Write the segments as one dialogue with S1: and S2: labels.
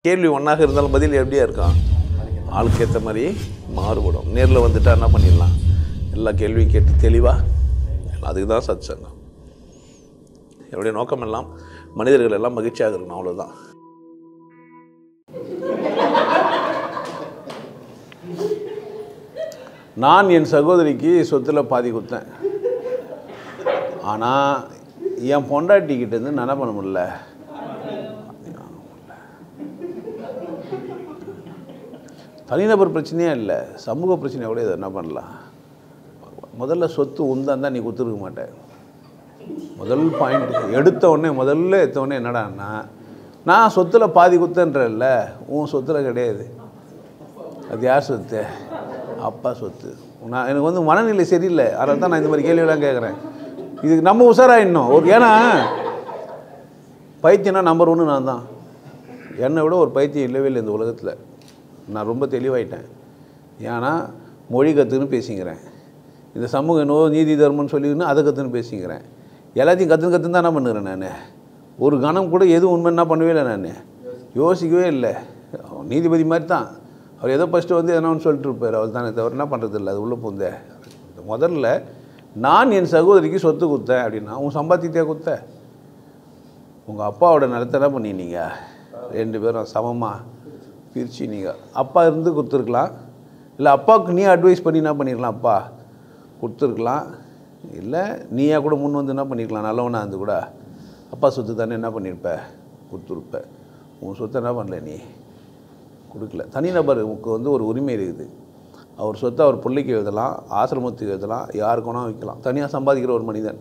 S1: கேள்வி ஒன்றாக இருந்தாலும் பதில் எப்படியா இருக்கும் ஆளுக்கு ஏற்ற மாதிரி மாறுபடும் நேரில் வந்துட்டா என்ன பண்ணிடலாம் எல்லா கேள்வியும் கேட்டு தெளிவாக அதுக்கு தான் சத் சங்கம் என்னுடைய நோக்கம் எல்லாம் மனிதர்கள் எல்லாம் மகிழ்ச்சியாக இருக்கணும் அவ்வளோதான் நான் என் சகோதரிக்கு சொத்தில் பாதி கொடுத்தேன் ஆனால் என் பொண்டாட்டிக்கிட்டேருந்து நான் என்ன பண்ண முடியல தனிநபர் பிரச்சனையே இல்லை சமூக பிரச்சனையை கூட இதை என்ன பண்ணலாம் முதல்ல சொத்து உந்தான் தான் நீ கொடுத்துருக்க மாட்டேன் முதல் பாயிண்ட் எடுத்த உடனே முதல்ல எடுத்த உடனே என்னடான்னா நான் சொத்தில் பாதி குத்தன்றல்ல உன் சொத்தில் கிடையாது அது யார் சொத்து அப்பா சொத்து நான் எனக்கு வந்து மனநிலை சரியில்லை அதனால தான் நான் இந்த மாதிரி கேள்வியெல்லாம் கேட்குறேன் இதுக்கு நம்ம உஷாராயிடணும் ஒரு ஏன்னா பைத்தியம்னா நம்பர் ஒன்று நான் தான் என்னை விட ஒரு பைத்தியம் இல்லவே இல்லை இந்த உலகத்தில் நான் ரொம்ப தெளிவாயிட்டேன் ஏன்னா மொழி கற்றுன்னு பேசிக்கிறேன் இந்த சமூக நோ நீதி தர்மம்னு சொல்லிக்கின்னு அதை கற்றுன்னு பேசிக்கிறேன் எல்லாத்தையும் கற்றுன்னு கற்றுன்னு தான் என்ன பண்ணுறேன் நான் ஒரு கணம் கூட எதுவும் உண்மை என்ன பண்ணவே இல்லை நான் யோசிக்கவே இல்லை நீதிபதி மாதிரி தான் அவர் ஏதோ ஃபஸ்ட்டு வந்து எதனா ஒன்று சொல்லிட்டு இருப்பார் அவர் தானே தவிர என்ன பண்ணுறது இல்லை அது உள்ளே பூந்த முதல்ல நான் என் சகோதரிக்கு சொத்து கொடுத்தேன் அப்படின்னா உன் சம்பாத்தியத்தையே கொடுத்த உங்கள் அப்பாவோட நிலத்தை என்ன பண்ணினீங்க ரெண்டு பேரும் சமமாக பிரித்து நீங்கள் அப்பா இருந்து கொடுத்துருக்கலாம் இல்லை அப்பாவுக்கு நீ அட்வைஸ் பண்ணி என்ன பண்ணிருக்கலாம் அப்பா கொடுத்துருக்கலாம் இல்லை நீயா கூட முன் வந்து என்ன பண்ணிருக்கலாம் நல்லவனா இருந்து கூட அப்பா சொத்து தானே என்ன பண்ணியிருப்ப கொடுத்துருப்ப உன் சொத்தை என்ன பண்ணல நீ கொடுக்கல தனிநபருக்கு வந்து ஒரு உரிமை இருக்குது அவர் சொத்தை அவர் பிள்ளைக்கு எழுதலாம் ஆசிரமத்துக்கு எழுதலாம் யாருக்கு வேணால் வைக்கலாம் தனியாக சம்பாதிக்கிற ஒரு மனிதன்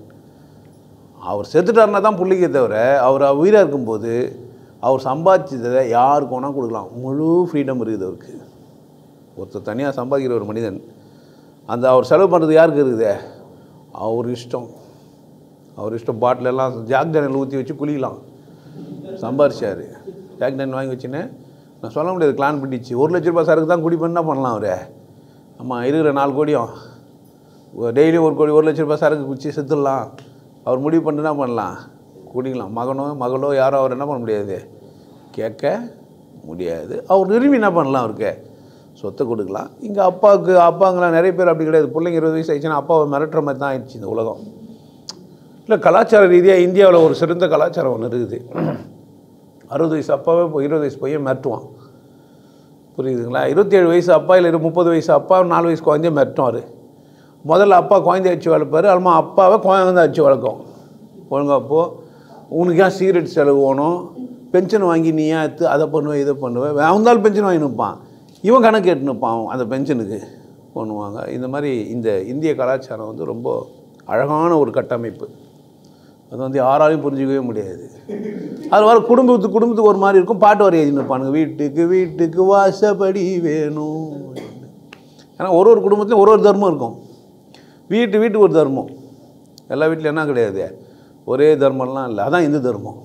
S1: அவர் செத்துட்டாருனா தான் பிள்ளைக்கே தவிர அவர் உயிராக இருக்கும்போது அவர் சம்பாதிச்சதை யாருக்கு வேணால் கொடுக்கலாம் முழு ஃப்ரீடம் இருக்குது அவருக்கு ஒருத்தர் தனியாக சம்பாதிக்கிற ஒரு மனிதன் அந்த அவர் செலவு பண்ணுறது யாருக்கு இருக்குது அவர் இஷ்டம் அவர் இஷ்டம் பாட்டில் எல்லாம் ஜாக் டேனியல் ஊற்றி வச்சு குளிக்கலாம் சம்பாரிச்சார் ஜாக் டேனியல் வாங்கி வச்சுன்னு நான் சொல்ல முடியாது பிளான் பண்ணிச்சு ஒரு லட்ச ரூபாய் சரக்கு தான் குடிப்பேன் என்ன பண்ணலாம் அவர் ஆமாம் இருக்கிற நாலு கோடியும் டெய்லியும் ஒரு கோடி ஒரு லட்ச ரூபாய் சரக்கு குச்சி செத்துடலாம் அவர் முடிவு பண்ணிட்டு என்ன பண்ணலாம் குடிக்கலாம் மகனோ மகளோ யாரோ அவர் என்ன பண்ண முடியாது கேட்க முடியாது அவர் விரும்பி என்ன பண்ணலாம் அவருக்கு சொத்தை கொடுக்கலாம் இங்கே அப்பாவுக்கு அப்பாங்களாம் நிறைய பேர் அப்படி கிடையாது பிள்ளைங்க இருபது வயசு ஆயிடுச்சுன்னா அப்பாவை மிரட்டுற மாதிரி தான் ஆயிடுச்சு இந்த உலகம் இல்லை கலாச்சார ரீதியாக இந்தியாவில் ஒரு சிறந்த கலாச்சாரம் ஒன்று இருக்குது அறுபது வயசு அப்பாவே இப்போ இருபது வயசு பையன் மிரட்டுவான் புரியுதுங்களா இருபத்தேழு வயசு அப்பா இல்லை முப்பது வயசு அப்பா நாலு வயசு குழந்தைய மிரட்டுவார் முதல்ல அப்பா குழந்தைய அடிச்சு வளர்ப்பார் அல்மா அப்பாவை குழந்தை அடிச்சு வளர்க்கும் ஒழுங்கா அப்போ உனக்கு ஏன் சிகரெட் செலவு வேணும் பென்ஷன் வாங்கி நீ ஏன் எடுத்து அதை பண்ணுவேன் இதை பண்ணுவேன் அவந்தாலும் பென்ஷன் வாங்கி நிற்பான் இவன் கணக்கு எட்டு நிற்பான் அந்த பென்ஷனுக்கு பண்ணுவாங்க இந்த மாதிரி இந்த இந்திய கலாச்சாரம் வந்து ரொம்ப அழகான ஒரு கட்டமைப்பு அது வந்து யாராலையும் புரிஞ்சிக்கவே முடியாது அது வர குடும்பத்துக்கு குடும்பத்துக்கு ஒரு மாதிரி இருக்கும் பாட்டு வர எழுதி நிற்பானுங்க வீட்டுக்கு வீட்டுக்கு வாசப்படி வேணும் ஏன்னா ஒரு ஒரு குடும்பத்துலையும் ஒரு ஒரு தர்மம் இருக்கும் வீட்டு வீட்டுக்கு ஒரு தர்மம் எல்லா வீட்லையும் என்ன கிடையாது ஒரே தர்மம்லாம் இல்லை அதான் இந்து தர்மம்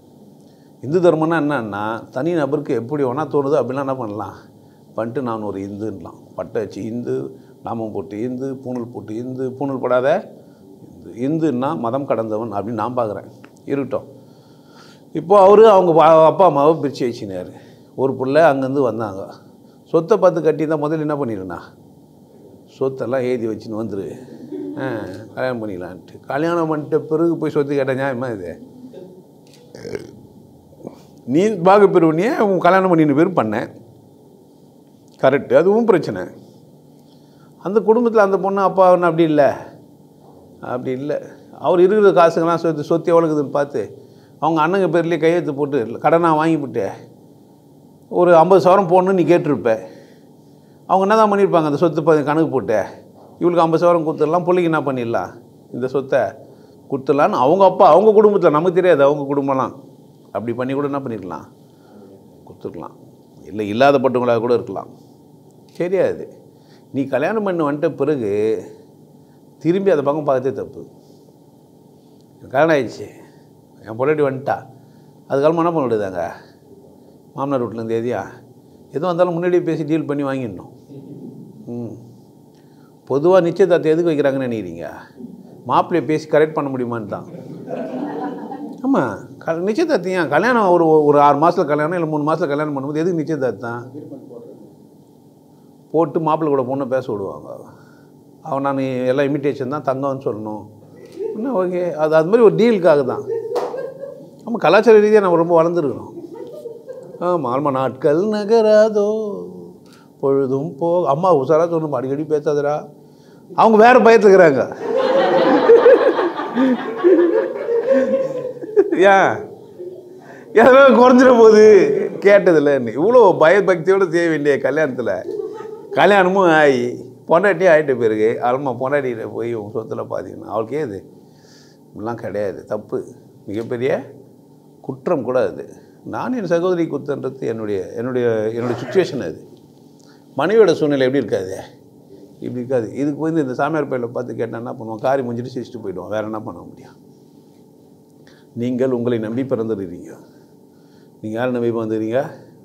S1: இந்து தர்மம்னா என்னன்னா தனி நபருக்கு எப்படி வேணால் தோணுதோ அப்படிலாம் என்ன பண்ணலாம் பண்ணிட்டு நான் ஒரு இந்துன்னலாம் பட்டை வச்சு இந்து நாமம் போட்டு இந்து பூணூல் போட்டு இந்து பூணூல் போடாத இந்து இந்துன்னா மதம் கடந்தவன் அப்படின்னு நான் பார்க்குறேன் இருக்கட்டும் இப்போ அவர் அவங்க பா- அப்பா அம்மாவை பிரித்து வச்சினார் ஒரு பிள்ளை அங்கேருந்து வந்தாங்க சொத்தை பார்த்து கட்டி தான் முதல்ல என்ன பண்ணிடுண்ணா சொத்தெல்லாம் எழுதி வச்சுன்னு வந்துரு ஆ கல்யாணம் பண்ணிக்கலான்ட்டு கல்யாணம் பண்ணிட்ட பிறகு போய் சொத்து கேட்டால் நியாயமா இது நீ பாக பிரிவினையே உன் கல்யாணம் பண்ணின பேர் பண்ணேன் கரெக்டு அதுவும் பிரச்சனை அந்த குடும்பத்தில் அந்த பொண்ணு அப்பா ஒன்றும் அப்படி இல்லை அப்படி இல்லை அவர் இருக்கிற காசுங்கெல்லாம் சொத்து சொத்து எவ்வளோக்குதுன்னு பார்த்து அவங்க அண்ணங்க பேர்லேயே கையெழுத்து போட்டு கடனாக வாங்கிவிட்டு ஒரு ஐம்பது சவரம் போடணும்னு நீ கேட்டிருப்ப அவங்க என்ன தான் பண்ணியிருப்பாங்க அந்த சொத்து ப- கணக்கு போட்டு இவளுக்கு ஐம்பது சவரம் கொடுத்துடலாம் பிள்ளைக்கு என்ன பண்ணிடலாம் இந்த சொத்தை கொடுத்துடலான்னு அவங்க அப்பா அவங்க குடும்பத்தில் நமக்கு தெரியாது அவங்க குடும்பம்லாம் அப்படி பண்ணி கூட என்ன பண்ணிருக்கலாம் கொடுத்துருக்கலாம் இல்லை இல்லாதப்பட்டவங்களாக கூட இருக்கலாம் தெரியாது நீ கல்யாணம் பண்ணி வந்துட்ட பிறகு திரும்பி அந்த பக்கம் பார்த்தே தப்பு கல்யாணம் ஆயிடுச்சு என் பொண்டாட்டி வந்துட்டா அதுக்காலமாக என்ன பண்ண விடுதாங்க மாமனார் வீட்டிலேருந்து எதையா எதுவும் வந்தாலும் முன்னாடியே பேசி டீல் பண்ணி வாங்கிடணும் ம் பொதுவாக நிச்சயதார்த்தம் எதுக்கு வைக்கிறாங்கன்னு நினைக்கிறீங்க மாப்பிள்ளையை பேசி கரெக்ட் பண்ண முடியுமான்னு தான் ஆமாம் க நிச்சயதார்த்தம் ஏன் கல்யாணம் ஒரு ஒரு ஆறு மாதத்தில் கல்யாணம் இல்லை மூணு மாதத்தில் கல்யாணம் பண்ணும்போது எதுக்கு நிச்சயதார்த்தம் போட்டு மாப்பிள்ளை கூட பொண்ணை பேச விடுவாங்க அவன் நான் எல்லாம் இமிட்டேஷன் தான் தங்கம்னு சொல்லணும் என்ன ஓகே அது அது மாதிரி ஒரு டீலுக்காக தான் ஆமாம் கலாச்சார ரீதியாக நம்ம ரொம்ப வளர்ந்துருக்குறோம் ஆமாம் ஆமாம் நாட்கள் நகராதோ பொழுதும் போ அம்மா உசாரா சொல்லணும் அடிக்கடி பேசாதடா அவங்க வேற பயத்துக்கிறாங்க ஏன் எதனா குறைஞ்சிட போகுது கேட்டதில்ல இவ்வளோ பயபக்தியோடு செய்ய வேண்டிய கல்யாணத்தில் கல்யாணமும் ஆகி பொண்டாட்டியும் ஆகிட்ட பிறகு அலமா பொண்டாட்டிகிட்ட போய் உன் சொத்தில் பார்த்தீங்கன்னா அவளுக்கு ஏது இப்படிலாம் கிடையாது தப்பு மிகப்பெரிய குற்றம் கூட அது நான் என் சகோதரி குத்தன்றது என்னுடைய என்னுடைய என்னுடைய சுச்சுவேஷன் அது மனைவியோட சூழ்நிலை எப்படி இருக்காது இப்படி இருக்காது இதுக்கு வந்து இந்த சாமியார் பையில பார்த்து கேட்டால் என்ன பண்ணுவோம் காரி முடிஞ்சிட்டு சிரிச்சுட்டு போயிடுவோம் வேறு என்ன பண்ண முடியும் நீங்கள் உங்களை நம்பி பிறந்துடுறீங்க நீங்கள் யாரை நம்பி வந்துடுறீங்க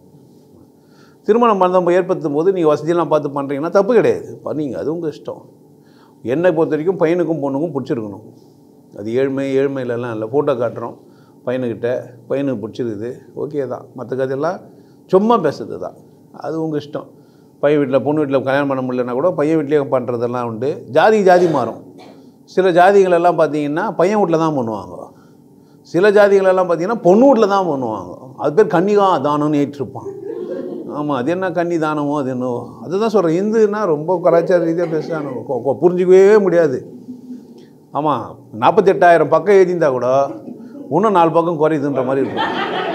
S1: திருமணம் பந்தம் ஏற்படுத்தும் போது நீங்கள் வசதியெல்லாம் பார்த்து பண்ணுறீங்கன்னா தப்பு கிடையாது பண்ணீங்க அது உங்கள் இஷ்டம் என்னை பொறுத்த வரைக்கும் பையனுக்கும் பொண்ணுக்கும் பிடிச்சிருக்கணும் அது ஏழ்மை ஏழ்மையிலலாம் இல்லை ஃபோட்டோ காட்டுறோம் பையனுக்கிட்ட பையனுக்கு பிடிச்சிருக்குது ஓகே தான் மற்ற கதையெல்லாம் சும்மா பேசுறது தான் அது உங்கள் இஷ்டம் பையன் வீட்டில் பொண்ணு வீட்டில் கல்யாணம் பண்ண முடியலன்னா கூட பையன் வீட்லேயே பண்ணுறதெல்லாம் உண்டு ஜாதி ஜாதி மாறும் சில ஜாதிகள் எல்லாம் பார்த்தீங்கன்னா பையன் வீட்டில் தான் பண்ணுவாங்க சில ஜாதிகள் எல்லாம் பார்த்தீங்கன்னா பொண்ணு வீட்டில் தான் பண்ணுவாங்க அது பேர் கன்னிகா தானம்னு ஏற்றிருப்பான் ஆமாம் அது என்ன கன்னி தானமோ அது என்னவோ அதுதான் சொல்கிறேன் இந்துன்னா ரொம்ப கலாச்சார ரீதியாக பேசுகிறாங்க புரிஞ்சிக்கவே முடியாது ஆமாம் நாற்பத்தெட்டாயிரம் பக்கம் எழுதியிருந்தா கூட இன்னும் நாலு பக்கம் குறையுதுன்ற மாதிரி இருக்கும்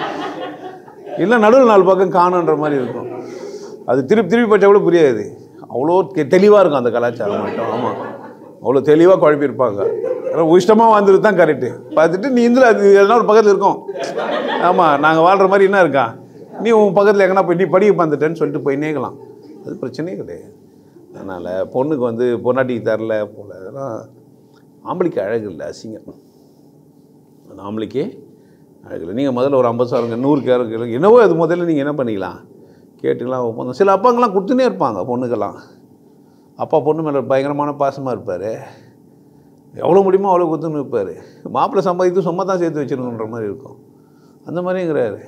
S1: இல்லை நடுவில் நாலு பக்கம் காணுன்ற மாதிரி இருக்கும் அது திருப்பி திருப்பி படிச்சா கூட புரியாது அவ்வளோ தெளிவாக இருக்கும் அந்த கலாச்சாரம் மட்டும் ஆமாம் அவ்வளோ தெளிவாக குழப்பியிருப்பாங்க இஷ்டமாக வந்துட்டு தான் கரெக்டு பார்த்துட்டு நீ இதில் அது எதனா ஒரு பக்கத்தில் இருக்கும் ஆமாம் நாங்கள் வாழ்கிற மாதிரி என்ன இருக்கான் நீ உன் பக்கத்தில் எங்கன்னா போய் நீ படிக்க வந்துட்டேன்னு சொல்லிட்டு போய் நேக்கலாம் அது பிரச்சனையே கிடையாது அதனால் பொண்ணுக்கு வந்து பொன்னாட்டிக்கு தரல போல அதெல்லாம் ஆம்பளைக்கு அழகு இல்லை அசிங்கம் அந்த ஆம்பளைக்கு அழகு இல்லை நீங்கள் முதல்ல ஒரு ஐம்பது சவரங்க நூறு கேரங்க என்னவோ அது முதல்ல நீங்கள் என்ன பண்ணிக்கலாம் கேட்டுக்கலாம் ஒப்பந்தம் சில அப்பாங்கெல்லாம் கொடுத்துனே இருப்பாங்க பொண்ணுக்கெல்லாம் அப்பா பொண்ணு மேலே பயங்கரமான பாசமாக இருப்பார் எவ்வளோ முடியுமோ அவ்வளோ கொடுத்துன்னு இருப்பார் மாப்பிள்ளை சம்பாதித்து சும்மா தான் சேர்த்து வச்சிருக்கணுன்ற மாதிரி இருக்கும் அந்த மாதிரிங்கிறாரு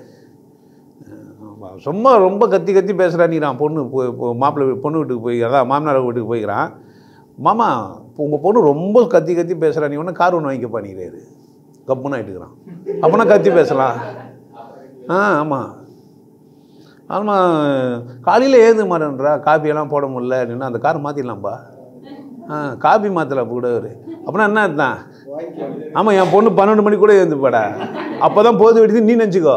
S1: ஆமா, சும்மா ரொம்ப கத்தி கத்தி பேசுகிறா நீரான் பொண்ணு போய் இப்போ மாப்பிள்ளை பொண்ணு வீட்டுக்கு போய் அதான் மாமனார் வீட்டுக்கு போய்க்கிறான் மாமா இப்போ உங்கள் பொண்ணு ரொம்ப கத்தி கத்தி பேசுகிறா நீ ஒன்று கார் ஒன்று வாங்கிக்க பண்ணிக்கிறாரு கப்புன்னு ஆகிட்டுக்கிறான் அப்போனா கத்தி பேசலாம் ஆ ஆமாம் ஆமாம் காலையில் ஏது மாட்டேன்றா காப்பியெல்லாம் போட முடியல அப்படின்னா அந்த கார் மாற்றிடலாம்ப்பா ஆ காப்பி மாற்றல அப்போ கூட அவர் அப்படின்னா என்ன அர்த்தம் ஆமாம் என் பொண்ணு பன்னெண்டு மணி கூட எழுந்துப்பாடா அப்போ தான் போது வெடிச்சு நீ நினச்சிக்கோ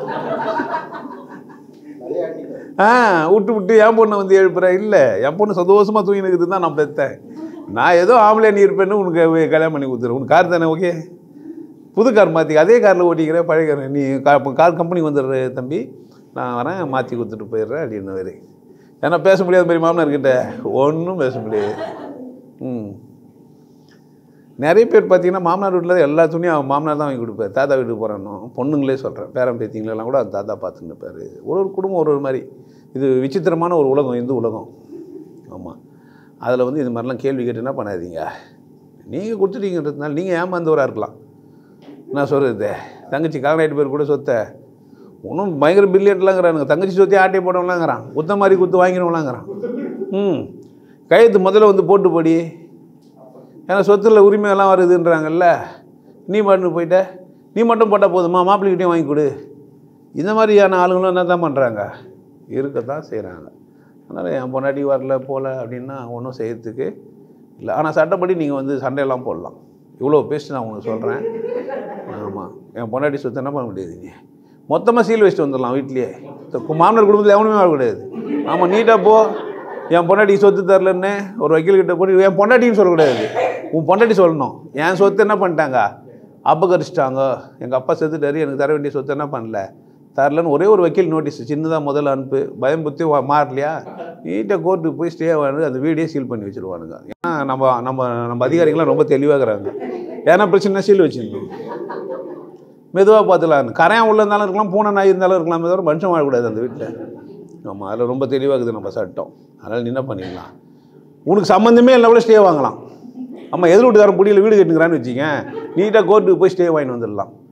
S1: ஆ விட்டு விட்டு என் பொண்ணை வந்து எழுப்புற இல்லை என் பொண்ணு சந்தோஷமாக தூங்கினுக்குது தான் நான் பெற்றேன் நான் ஏதோ ஆம்பளை நீ இருப்பேன்னு உனக்கு கல்யாணம் பண்ணி கொடுத்துறேன் உனக்கு கார் தானே ஓகே புது கார் மாற்றி அதே காரில் ஓட்டிக்கிற பழைய கார் நீ கா- கார் கம்பெனி வந்துடுற தம்பி நான் வரேன் மாற்றி கொடுத்துட்டு போயிடுறேன் அப்படின்னு வரு ஏன்னா பேச முடியாது பெரிய மாமனார்கிட்ட ஒன்றும் பேச முடியாது ம் நிறைய பேர் பார்த்தீங்கன்னா மாமனார் வீட்டில் எல்லா துணியும் அவன் மாமனார் தான் வாங்கி கொடுப்பாரு தாத்தா வீட்டுக்கு போகிறானோ பொண்ணுங்களே சொல்கிறேன் பேரன் பேத்திங்களெல்லாம் கூட அந்த தாத்தா பார்த்துன்னு இருப்பாரு ஒரு ஒரு குடும்பம் ஒரு ஒரு மாதிரி இது விசித்திரமான ஒரு உலகம் இந்து உலகம் ஆமாம் அதில் வந்து இது மாதிரிலாம் கேள்வி கேட்டு என்ன பண்ணாதீங்க நீங்கள் கொடுத்துட்டீங்கன்றதுனால நீங்கள் ஏமாந்தவராக இருக்கலாம் நான் சொல்கிறது தங்கச்சி கால்நாயிட்டு பேர் கூட சொத்தை ஒன்றும் பயங்கர பில்லியன்ட்லாங்கிறானுங்க தங்கச்சி சொத்தி ஆட்டை போடவங்களாங்கிறான் குத்த மாதிரி குத்து வாங்கினவங்களாங்கிறான் ம் கையெழுத்து முதல்ல வந்து போட்டு போடி ஏன்னா சொத்துல உரிமை எல்லாம் வருதுன்றாங்கல்ல நீ மட்டும் போயிட்ட நீ மட்டும் போட்டால் போதுமா மாப்பிள்ளைகிட்டையும் வாங்கி கொடு இந்த மாதிரியான ஆளுங்களும் என்ன தான் பண்ணுறாங்க இருக்க தான் செய்கிறாங்க அதனால் என் பொண்டாட்டி வரல போகல அப்படின்னா ஒன்றும் செய்யறதுக்கு இல்லை ஆனால் சட்டப்படி நீங்கள் வந்து சண்டையெல்லாம் போடலாம் இவ்வளோ பேசிட்டு நான் உங்களுக்கு சொல்கிறேன் ஆமாம் என் பொண்டாட்டி சொத்து என்ன பண்ண முடியாதுங்க மொத்தமாக சீல் வச்சுட்டு வந்துடலாம் வீட்லேயே மாமனார் குடும்பத்தில் எவனுமே வரக்கூடாது ஆமாம் நீட்டாக போ என் பொண்டாட்டி சொத்து தரலன்னு ஒரு வக்கீல்கிட்ட போய் என் பொண்டாட்டின்னு சொல்லக்கூடாது உன் பொண்டாட்டி சொல்லணும் என் சொத்து என்ன பண்ணிட்டாங்க அபகரிச்சிட்டாங்க எங்கள் அப்பா செத்துட்டாரு எனக்கு தர வேண்டிய சொத்து என்ன பண்ணல தரலன்னு ஒரே ஒரு வக்கீல் நோட்டீஸ் சின்னதாக முதல்ல அனுப்பு பயம் புத்தி வா- மாறலையா நீட்டாக கோர்ட்டுக்கு போய் ஸ்டே வாங்க அந்த வீடியோ சீல் பண்ணி வச்சுருவானுங்க ஏன்னா நம்ம நம்ம நம்ம அதிகாரிகள்லாம் ரொம்ப தெளிவாகிறாங்க ஏன்னா பிரச்சனை சீல் வச்சிருந்தோம் மெதுவாக பார்த்துலாம் கரையான் உள்ள இருந்தாலும் இருக்கலாம் பூனை நாய் இருந்தாலும் இருக்கலாம் தவிர மனுஷன் வாழக்கூடாது அந்த வீட்டில் ஆமாம் அதில் ரொம்ப தெளிவாக இருக்குது நம்ம சட்டம் அதனால் நீ என்ன பண்ணிடலாம் உனக்கு சம்மந்தமே இல்லை கூட ஸ்டே வாங்கலாம் ஆமாம் எதிர் வீட்டுக்காரன் புடியில் வீடு கட்டுங்கிறான்னு வச்சுக்க நீட்டாக கோர்ட்டுக்கு போய் ஸ்டே வாங்கிட்டு வந்துடலாம்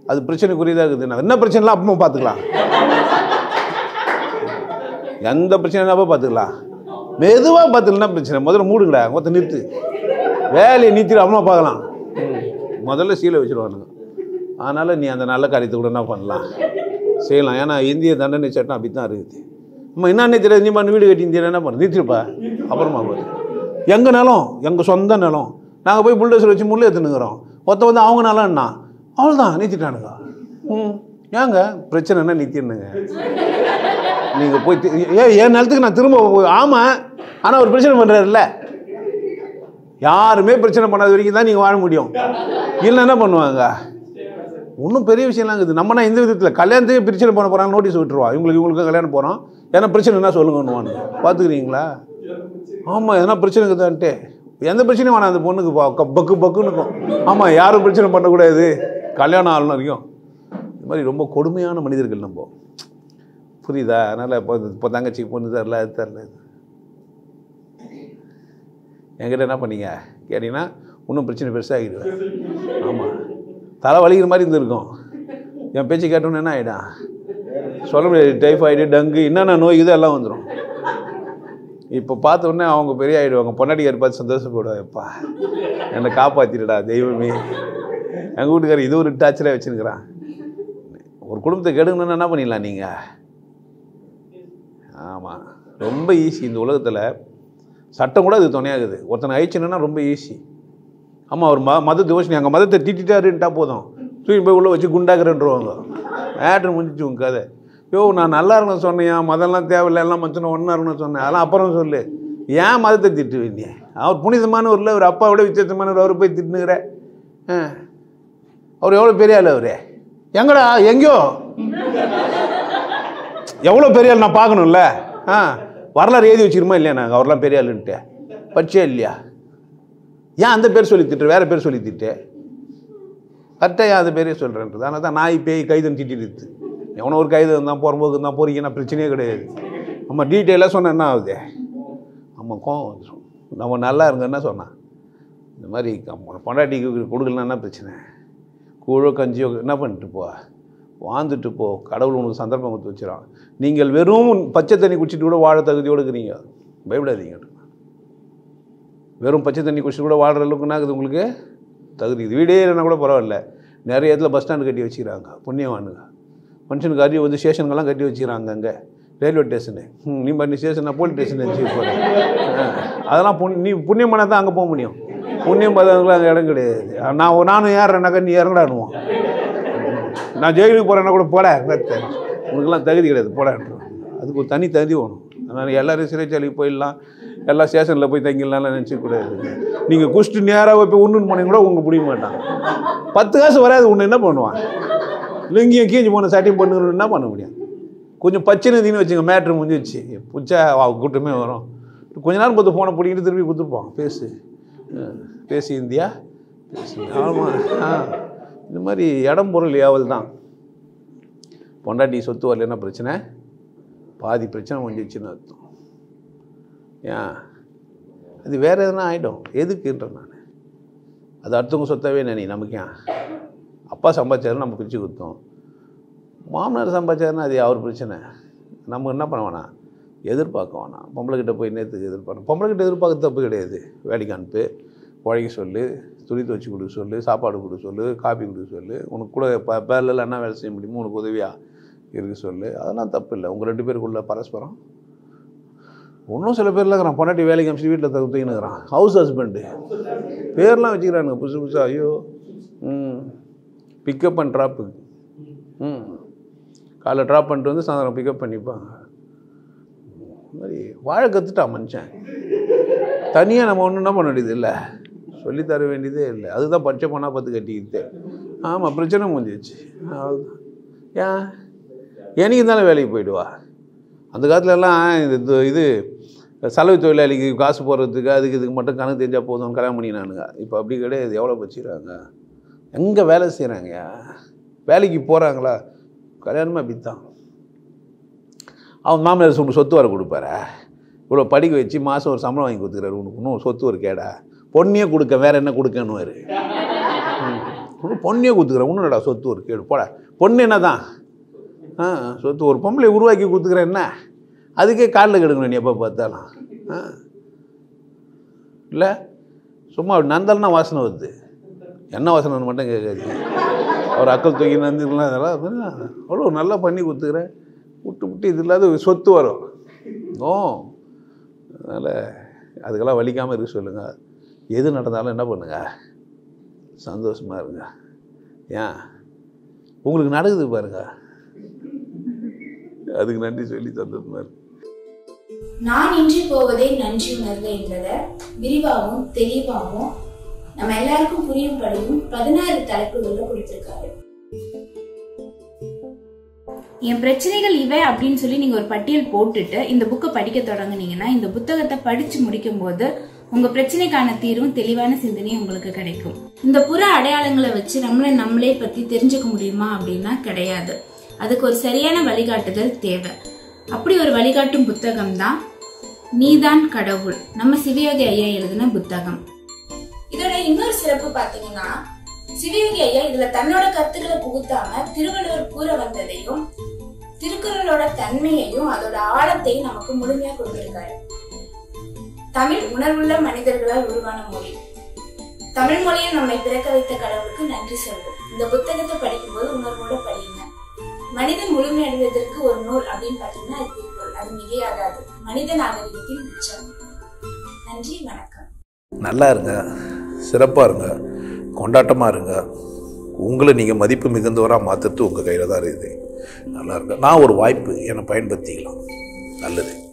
S1: அது பிரச்சனைக்குரியதாக இருக்குது நான் என்ன பிரச்சனைலாம் அப்பமா பார்த்துக்கலாம் எந்த பிரச்சனைனாப்போ பார்த்துக்கலாம் மெதுவாக பார்த்துக்கலாம் பிரச்சனை முதல்ல மூடுங்கடா மொத்தம் நிறுத்து வேலையை நிறுத்திட்டு அப்புறமா பார்க்கலாம் ம். முதல்ல சீலை வச்சுருவானுங்க அதனால் நீ அந்த நல்ல காரியத்தை கூட என்ன பண்ணலாம் செய்யலாம் ஏன்னா இந்திய தண்டனை சட்டம் அப்படி தான் இருக்குது அம்மா என்னன்னே தெரியாது நீ பண்ண வீடு கட்டியிருந்தீங்க என்ன பண்ண நிறுத்திருப்பா அப்புறமா போய் எங்கள் நிலம் எங்கள் சொந்த நிலம் நாங்கள் போய் புல்டோசர் வச்சு முள்ளு எடுத்துனுக்குறோம் ஒருத்த வந்து அவங்க நிலம்னா அவ்வளோதான் நிறுத்திட்டானுங்க ம் ஏங்க பிரச்சனைனா நிறுத்திடுனுங்க நீங்கள் போய் தி- ஏ என் நிலத்துக்கு நான் திரும்ப போய் ஆமாம் ஆனால் ஒரு பிரச்சனை பண்ணுறாருல்ல யாருமே பிரச்சனை பண்ணாத வரைக்கும் தான் நீங்கள் வாழ முடியும் இல்லை என்ன பண்ணுவாங்க ஒன்றும் பெரிய விஷயம்லாம் இருக்குது நம்மனா இந்த விதத்தில் கல்யாணத்துக்கு பிரச்சனை பண்ண போகிறாங்க நோட்டீஸ் விட்டுருவா இவங்களுக்கு இவங்களுக்கு கல்யாணம் போகிறோம் ஏன்னா பிரச்சனை என்ன சொல்லுங்கன்னு பார்த்துக்கிறீங்களா ஆமாம் எதனா பிரச்சனை இருக்குதான்ட்டு எந்த பிரச்சனையும் வேணாம் அந்த பொண்ணுக்கு பா- க- பக்கு பக்குன்னு இருக்கும் ஆமாம் யாரும் பிரச்சனை பண்ணக்கூடாது கல்யாணம் ஆகணும் வரைக்கும் இது மாதிரி ரொம்ப கொடுமையான மனிதர்கள் நம்ம புரியுதா அதனால் இப்போ இப்போ தங்கச்சி பொண்ணு தரல அது தரல இது. என்கிட்ட என்ன பண்ணீங்க கேட்டிங்கன்னா இன்னும் பிரச்சனை பெருசாகிடுவேன் ஆமாம் தலை வலிக்கிற மாதிரி இருந்திருக்கும் என் பேச்சு கேட்டோன்னு என்ன ஆகிடும் சொல்ல முடியாது டைஃபாய்டு டங்கு என்னென்ன நோய் இதோ எல்லாம் வந்துடும் இப்போ பார்த்த உடனே அவங்க பெரிய ஆகிடுவாங்க பொன்னாடிக்கார் பார்த்து சந்தோஷப்படுவாங்க எப்பா என்னை காப்பாற்றிடுடா தெய்வமே எங்கள் வீட்டுக்காரர் இது ஒரு டாச்சராக வச்சுருக்கிறான் ஒரு குடும்பத்தை கெடுங்கன்னு என்ன பண்ணிடலாம் நீங்கள் ஆமாம் ரொம்ப ஈஸி இந்த உலகத்தில் சட்டம் கூட அது துணையாகுது ஒருத்தனை அழிச்சுன்னா ரொம்ப ஈஸி ஆமாம் அவர் ம மத தோஷினி அங்கே மதத்தை திட்டாருன்ட்டா போதும் தூக்கி போய் உள்ளே வச்சு குண்டாக்குறேன்றவாங்க மேட்ரு முடிஞ்சிச்சு உங்க கதை யோ நான் நல்லா இருக்கணும் சொன்னியா மதம்லாம் தேவையில்லை எல்லாம் மச்சனும் ஒன்றா இருக்கணும்னு சொன்னேன் அதெல்லாம் அப்புறம் சொல்லு ஏன் மதத்தை திட்டு நீ அவர் புனிதமானவர்ல ஒரு அப்பாவோட விசேஷமானவர் அவர் போய் திட்டுனுங்கிற ஆ அவர் எவ்வளோ பெரிய ஆள் அவரு எங்கடா எங்கேயோ எவ்வளோ பெரிய ஆள் நான் பார்க்கணும்ல ஆ வரலாறு எழுதி வச்சிருமா இல்லையா நாங்கள் அவர்லாம் பெரிய ஆளுன்ட்டு படிச்சே இல்லையா ஏன் அந்த பேர் சொல்லி திட்டு வேற பேர் சொல்லி திட்டு கரெக்டாக ஏன் அந்த பேரே சொல்கிறேன்றது அதனால தான் நாய் பேய் கைதன் திட்டிடுது எவனோ ஒரு கைது இருந்தால் போகும்போது இருந்தால் போறீங்கன்னா பிரச்சனையே கிடையாது நம்ம டீட்டெயிலாக சொன்ன என்ன ஆகுது நம்ம கோவம் வந்துடும் நம்ம நல்லா இருங்கன்னா சொன்னான் இந்த மாதிரி கம்- பொண்டாட்டிக்கு கொடுக்கலன்னா என்ன பிரச்சனை கூழோ கஞ்சியோ என்ன பண்ணிட்டு போ வாழ்ந்துட்டு போ கடவுள் உனக்கு சந்தர்ப்பம் கொடுத்து வச்சிடான் நீங்கள் வெறும் பச்சை தண்ணி குடிச்சிட்டு கூட வாழ தகுதியோடு இருக்கிறீங்க பயப்படாதீங்க வெறும் பச்சை தண்ணி குடிச்சிட்டு கூட வாழ்கிற அளவுக்கு என்ன ஆகுது உங்களுக்கு தகுதி இது வீடே இல்லைன்னா கூட பரவாயில்ல நிறைய இடத்துல பஸ் ஸ்டாண்டு கட்டி வச்சுக்கிறாங்க புண்ணியவானுங்க மனுஷனுக்கு அறிவு வந்து ஸ்டேஷனுக்கெல்லாம் கட்டி வச்சுக்கிறாங்க அங்கே ரயில்வே ஸ்டேஷனு ம், நீ பண்ணி ஸ்டேஷன் போலீஸ் ஸ்டேஷன் வச்சு போகிறேன் அதெல்லாம் புண் நீ புண்ணியம் பண்ணால் தான் அங்கே போக முடியும் புண்ணியம் பார்த்தவங்களும் அங்கே இடம் கிடையாது நான் நானும் ஏறுறேன்னாக்கா நீ இறங்கடானுவோம் நான் ஜெயிலுக்கு போகிறேன்னா கூட போட உனக்கெல்லாம் தகுதி கிடையாது போடான்றோம் அதுக்கு ஒரு தனி தகுதி வேணும் அதனால் எல்லாரும் சிறைச்சாலைக்கு போயிடலாம் எல்லா ஸ்டேஷனில் போய் தங்கிடலாம்லாம் நினச்சிக்கூடாது நீங்கள் குஷ்டு நேராக போய் ஒன்றுன்னு போனீங்க கூட உங்க பிடிக்க மாட்டான் பத்து காசு வராது ஒன்று என்ன பண்ணுவான் லுங்கியும் கீஞ்சி போன சட்டையும் பண்ணுறோம் என்ன பண்ண முடியும் கொஞ்சம் பச்சை நதின்னு வச்சுங்க மேட்ரு முடிஞ்சிச்சு புச்சா அவ கூட்டமே வரும் கொஞ்ச நேரம் பார்த்து ஃபோனை பிடிக்கிட்டு திருப்பி கொடுத்துருப்பான் பேசு அஹ், பேசு இந்தியா பேசு ஆமாம் ஆ இந்த மாதிரி இடம் பொருள் ஏவல் தான் பொண்டாட்டி சொத்து வரலன்னா பிரச்சனை பாதி பிரச்சனை முடிஞ்சிச்சுன்னு அர்த்தம் ஏன் அது வேறு எதுனா ஆகிடும் எதுக்குன்ற நான் அது அடுத்தவங்க சொத்தாவே நினை நமக்கு ஏன் அப்பா சம்பாதிச்சாரு நம்ம பிரித்து கொடுத்தோம் மாமனார் சம்பாதிச்சாருன்னா அது அவர் பிரச்சனை நம்ம என்ன பண்ண வேணாம் எதிர்பார்க்க வேணாம் பொம்பளைக்கிட்ட போய் நேற்றுக்கு எதிர்பார்க்கணும் பொம்பளைக்கிட்ட எதிர்பார்க்க தப்பு கிடையாது வேலைக்கு அனுப்பு உழைக்க சொல்லு துணி துவச்சி கொடுக்க சொல்லு சாப்பாடு கொடுக்க சொல்லு காப்பி கொடுக்க சொல்லு உனக்கு கூட இப்போ பேரில் என்ன வேலை செய்ய முடியுமோ உனக்கு உதவியாக இருக்க சொல்லு அதெல்லாம் தப்பு இல்லை உங்கள் ரெண்டு பேருக்குள்ள பரஸ்பரம் இன்னும் சில பேர்லாம் இருக்கிறான் பொண்டாட்டி வேலைக்கு அனுப்பிச்சு வீட்டில் தூக்கினுக்கிறான் ஹவுஸ் ஹஸ்பண்டு பேர்லாம் வச்சுக்கிறானுங்க புதுசு புதுசாக ஐயோ ம் பிக்கப் அண்ட் ட்ராப்பு ம் காலைல ட்ராப் பண்ணிட்டு வந்து சாயந்தரம் பிக்கப் பண்ணிப்பாங்க இந்த மாதிரி வாழ கற்றுட்டான் மனுஷன் தனியாக நம்ம ஒன்றும் என்ன பண்ண வேண்டியது இல்லை சொல்லித்தர வேண்டியதே இல்லை அதுதான் பச்சை பண்ணால் பார்த்து கட்டிக்கிட்டு ஆமாம் பிரச்சனை முடிஞ்சிச்சு அவ்வளோதான் ஏன் என்னைக்கு இருந்தாலும் வேலைக்கு போயிடுவா அந்த காலத்துல எல்லாம் இது இது- இது செலவு தொழிலாளிக்கு காசு போடுறதுக்கு அதுக்கு இதுக்கு மட்டும் கணக்கு தெரிஞ்சால் போதும் கல்யாணம் பண்ணினானுங்க இப்போ அப்படி கிடையாது எவ்வளோ வச்சுக்கிறாங்க எங்கே வேலை செய்கிறாங்கய்யா வேலைக்கு போகிறாங்களா கல்யாணமே அப்படி தான் அவன் மாமனார் சொத்து சொத்து வர கொடுப்பாரா இவ்வளோ படிக்க வச்சு மாதம் ஒரு சம்பளம் வாங்கி கொடுத்துக்கிறாரு உனக்கு இன்னும் சொத்து ஒரு கேடா பொண்ணையே கொடுக்க வேற என்ன கொடுக்கணுவாரு ஒன்றும் பொண்ணே கொடுத்துக்கிறேன் ஒன்றும் நடா சொத்து ஒரு கேடு போட பொண்ணு என்ன தான் ஆ சொத்து ஒரு பொம்பளை உருவாக்கி கொடுத்துக்கிறேன் என்ன அதுக்கே காலில் கெடுக்கணும் நீ எப்போ பார்த்தாலும் ஆ இல்லை சும்மா நந்தல்னா வாசனை வருது என்ன வாசனைன்னு மட்டும் கேட்காது அவர் அக்கல் தூக்கி நந்துக்கலாம் அதெல்லாம் அதெல்லாம் அவ்வளோ நல்லா பண்ணி கொடுத்துக்கிறேன் விட்டு விட்டு இது இல்லாத ஒரு சொத்து வரும் ஓ அதனால் அதுக்கெல்லாம் வலிக்காமல் இருக்க சொல்லுங்கள் எது நடந்தாலும் என்ன பண்ணுங்க சந்தோஷமாக இருங்க ஏன் உங்களுக்கு நடக்குது பாருங்க அதுக்கு நன்றி சொல்லி சந்தோஷமாக இருக்கு
S2: நான் இன்றி போவதே நன்றி உணர்வு என்பதை விரிவாகவும் தெளிவாகவும் நம்ம எல்லாருக்கும் புரியும்படியும் பதினாறு தலைப்புகள்ல கொடுத்திருக்காரு என் பிரச்சனைகள் இவை அப்படின்னு சொல்லி நீங்க ஒரு பட்டியல் போட்டுட்டு இந்த புக்கை படிக்க தொடங்குனீங்கன்னா இந்த புத்தகத்தை படிச்சு முடிக்கும் போது உங்க பிரச்சனைக்கான தீர்வும் தெளிவான சிந்தனையும் உங்களுக்கு கிடைக்கும் இந்த புற அடையாளங்களை வச்சு நம்மளை நம்மளே பத்தி தெரிஞ்சுக்க முடியுமா அப்படின்னா கிடையாது அதுக்கு ஒரு சரியான வழிகாட்டுதல் தேவை அப்படி ஒரு வழிகாட்டும் புத்தகம் தான் நீதான் கடவுள் நம்ம சிவயோகி ஐயா எழுதின புத்தகம் இதோட இன்னொரு சிறப்பு பாத்தீங்கன்னா சிவயோகி ஐயா இதுல தன்னோட கருத்துக்களை புகுத்தாம திருவள்ளுவர் கூற வந்ததையும் திருக்குறளோட தன்மையையும் அதோட ஆழத்தையும் நமக்கு முழுமையா கொடுத்திருக்காரு தமிழ் உணர்வுள்ள மனிதர்களால் உருவான மொழி தமிழ் மொழியை நம்மை பிறக்க வைத்த கடவுளுக்கு நன்றி சொல்வோம் இந்த புத்தகத்தை படிக்கும்போது உணர்வோட படியுங்க மனிதன் முழுமையடைவதற்கு ஒரு நூல் அப்படின்னு பாத்தீங்கன்னா அது திருக்குறள் அது மிகையாகாது மனித நாகரிகத்தின் உச்சம் நன்றி வணக்கம்
S1: நல்லா இருங்க சிறப்பாக இருங்க கொண்டாட்டமாக இருங்க உங்களை நீங்கள் மதிப்பு மிகுந்தவராக மாற்றுறது உங்கள் கையில் தான் இருக்குது நல்லா இருங்க நான் ஒரு வாய்ப்பு என்னை பயன்படுத்திக்கலாம் நல்லது